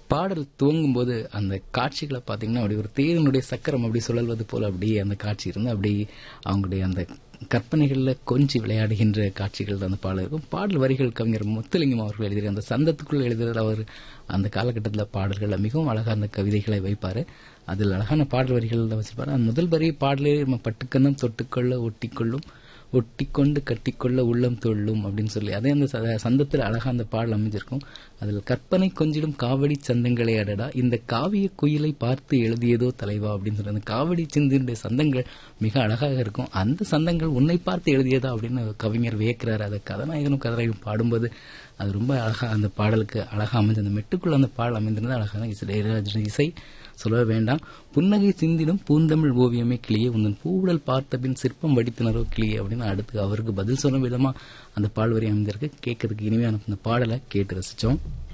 பாடல் துவங்கும் போது அந்த காட்சிகளை பார்த்தீங்கன்னா அப்படி ஒரு தேனுடைய சக்கரம் அப்படி சுழல்வது போல அப்படியே அந்த காட்சி இருந்து அப்படி அவங்களுடைய அந்த கற்பனைகள்ல கொஞ்சி விளையாடுகின்ற காட்சிகள் அந்த பாடல் இருக்கும் பாடல் வரிகள் கவிஞர் முத்துலிங்கம் அவர்கள் எழுதிய அந்த சந்தத்துக்குள் எழுதுகிற அவர் அந்த காலகட்டத்தில் பாடல்களில் மிகவும் அழகா அந்த கவிதைகளை வைப்பாரு அதில் அழகான பாடல் வரிகள் வச்சிருப்பாரு அந்த முதல் வரி பாடலே நம்ம பட்டுக்கண்ணம் தொட்டுக்கொள்ள ஒட்டிக்கொள்ளும் ஒட்டிக்கொண்டு கட்டிக்கொள்ள உள்ளம் தொள்ளும் அப்படின்னு சொல்லி அதே அந்த ச- சந்தத்தில் அழகா அந்த பாடல் அமைஞ்சிருக்கும் அதில் கற்பனை கொஞ்சிடும் காவடி சந்தங்களே அடடா இந்த காவிய குயிலை பார்த்து எழுதியதோ தலைவா அப்படின்னு சொல்லி அந்த காவடி சிந்தினுடைய சந்தங்கள் மிக அழகாக இருக்கும் அந்த சந்தங்கள் உன்னை பார்த்து எழுதியதா அப்படின்னு கவிஞர் வியக்கிறார் அதை கதாநாயகனும் கதாநாயகனும் பாடும்போது அது ரொம்ப அழகா அந்த பாடலுக்கு அழகா அமைஞ்சு அந்த மெட்டுக்குள்ள அந்த பாடல் அமைந்திருந்தது அழகான இசை இளையராஜாவின் இசை சொல்ல வேண்டாம் புன்னகை சிந்திடும் பூந்தமிழ் ஓவியமே கிளியே உந்தன் பூவுடல் பார்த்த பின் சிற்பம் வடித்தினரோ கிளியே அப்படின்னு அடுத்து அவருக்கு பதில் சொல்லும் விதமா அந்த பாடல் வரி அமைந்திருக்கு கேட்கறதுக்கு இனிமையான அந்த பாடலை கேட்டு ரசிச்சோம்